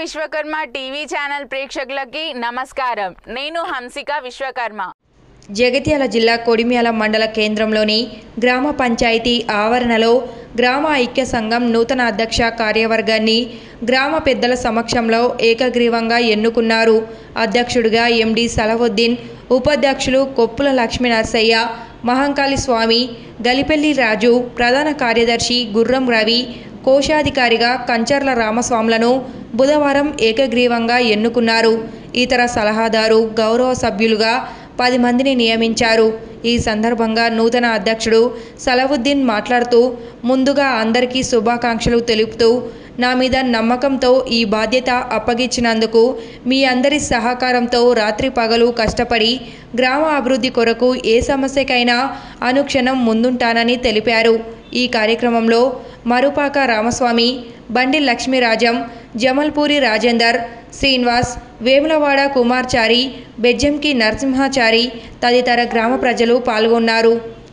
Vishwakarma TV channel ప్రేక్షకులకి నమస్కారం నేను హంసిక విశ్వకర్మ జగిత్యాల జిల్లా కొడిమ్యాల మండల కేంద్రంలోని గ్రామ పంచాయతీ ఆవరణలో గ్రామ ఐక్య సంఘం నూతన అధ్యక్ష కార్యవర్గాన్ని గ్రామ పెద్దల సమక్షంలో ఏకగ్రీవంగా ఎన్నుకున్నారు అధ్యక్షుడిగా ఎండి సలవుద్దీన్ ఉపాధ్యక్షులు కొప్పుల లక్ష్మీ నరసయ్య మహంకాళి స్వామి గలిపెల్లి రాజు ప్రధాన కార్యదర్శి గుర్రం రవి కోశాధికారిగా కంచర్ల రామస్వాములను బుధవారం ఏకగ్రీవంగా ఎన్నుకున్నారు ఇతర సలహాదారు గౌరవ సభ్యులుగా పది మందిని నియమించారు ఈ సందర్భంగా నూతన అధ్యక్షుడు సలవుద్దీన్ మాట్లాడుతూ ముందుగా అందరికీ శుభాకాంక్షలు తెలుపుతూ నా మీద నమ్మకంతో ఈ బాధ్యత అప్పగించినందుకు మీ అందరి సహకారంతో రాత్రి పగలు కష్టపడి గ్రామ అభివృద్ధి కొరకు ఏ సమస్యకైనా అనుక్షణం ముందుంటానని తెలిపారు ఈ కార్యక్రమంలో మరుపాక రామస్వామి బండి లక్ష్మీరాజం జమల్పూరి రాజేందర్ శ్రీనివాస్ వేములవాడ కుమార్చారి బెజ్జంకి నరసింహాచారి తదితర గ్రామ ప్రజలు పాల్గొన్నారు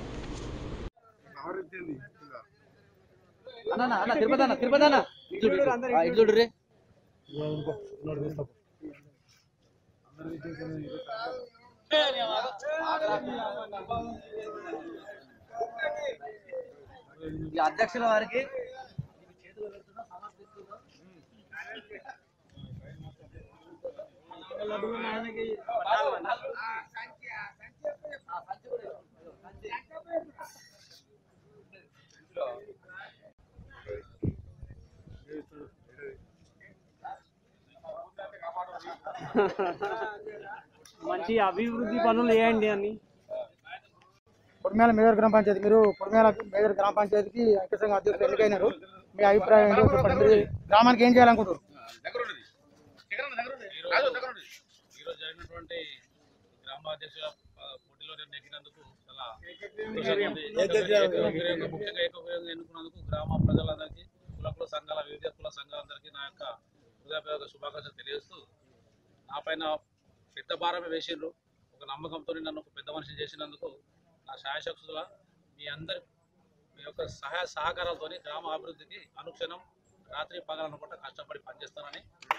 అన్న అన్న, అన్న తిరుపతి అన్న తిరుపతి అన్న ఇటు చూడు, ఇటు. ఆ, ఇటు చూడు రే ఈ అధ్యక్షుల వారికి మంచి అభివృద్ధి పనులు వేయండి అని పొడిమేల మేజర్ గ్రామ పంచాయతీ మీరు పొడిమేల మేజర్ గ్రామ పంచాయతీకి ఐక్య సంఘం అధ్యక్షులు ఎన్నికైనారు మీ అభిప్రాయం ఏంటో చెప్పండి మీరు గ్రామానికి ఏం చేయాలనుకుంటారు ఈరోజు జరిగినటువంటి గ్రామాధ్యక్షుల ఆ, పోటీలో నేను నెగ్గినందుకు చాలా సంతోషంగా ఉంది. ఏకగ్రీవంగా, ముఖ్యంగా ఏకగ్రీవంగా ఎన్నుకున్నందుకు గ్రామ ప్రజలందరికీ కుల కుల సంఘాల వివిధ కుల సంఘాలందరికీ నా యొక్క హృదయపూర్వక శుభాకాంక్షలు తెలియజేస్తూ నా పైన పెద్ద భారమే వేసిండ్రు ఒక నమ్మకంతో నన్ను ఒక పెద్ద మనిషి చేసినందుకు నా శాయశక్తుల మీ అందరి మీ యొక్క సహాయ సహకారాలతో గ్రామ అభివృద్ధికి అనుక్షణం రాత్రి పగలనుకుంటా కష్టపడి పనిచేస్తానని